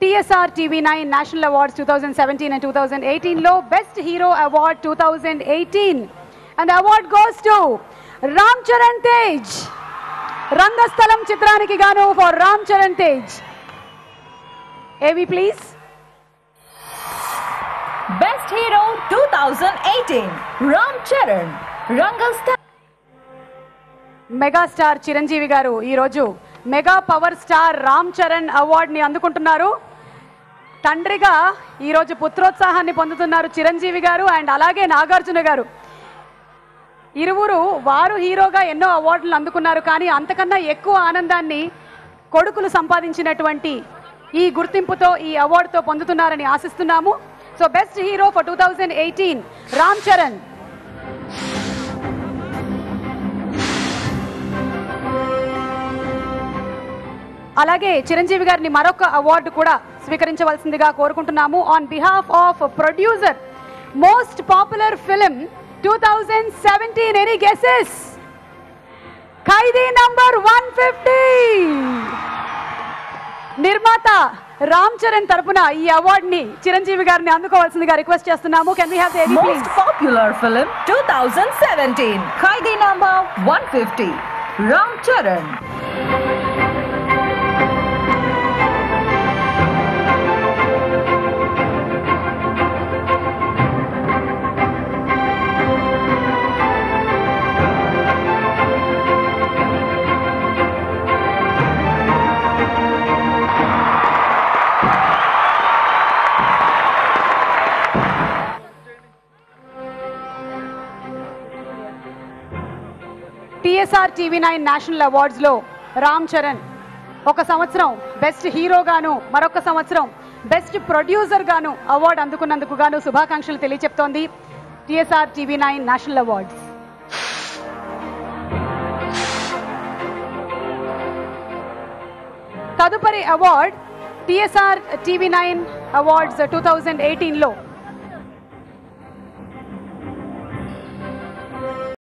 TSR TV nine national awards two thousand seventeen and two thousand ఎయిటీన్లో best hero award two thousand eighteen and award goes to Ram Charan Tej Rangasthalam చిత్రానికి గాను for Ram Charan Tej AV please Best Hero 2018 Ram Charan Rangastar megastar Chiranjeevi garu ఈరోజు mega power star Ram Charan అవార్డుని అందుకుంటున్నారు తండ్రిగా ఈరోజు పుత్రోత్సాహాన్ని పొందుతున్నారు చిరంజీవి గారు అండ్ అలాగే నాగార్జున గారు ఇరువురు వారు హీరోగా ఎన్నో అవార్డులు అందుకున్నారు కానీ అంతకన్నా ఎక్కువ ఆనందాన్ని కొడుకులు సంపాదించినటువంటి ఈ గుర్తింపుతో ఈ అవార్డుతో పొందుతున్నారని ఆశిస్తున్నాము so best hero for two thousand eighteen Ram Charan అలాగే చిరంజీవి గారిని మరొక అవార్డు కూడా స్వీకరించవలసిందిగా కోరుకుంటున్నాము on behalf of producer most popular film two thousand seventeen any guesses Khaidi number one fifty నిర్మాత రామ్ చరణ్ తరపున ఈ అవార్డుని చిరంజీవి గారిని అందుకోవాల్సిందిగా రిక్వెస్ట్ చేస్తున్నాము can we have the Most Popular Film 2017 Kaidi Number 150 Ram Charan TSR TV nine national అవార్డ్స్లో రామ్ చరణ్ ఒక సంవత్సరం బెస్ట్ హీరోగాను మరొక సంవత్సరం బెస్ట్ ప్రొడ్యూసర్ గాను అవార్డు అందుకున్నందుకు గాను శుభాకాంక్షలు తెలియచెప్తోంది TSR TV nine national awards తదుపరి award TSR TV nine awards two thousand ఎయిటీన్లో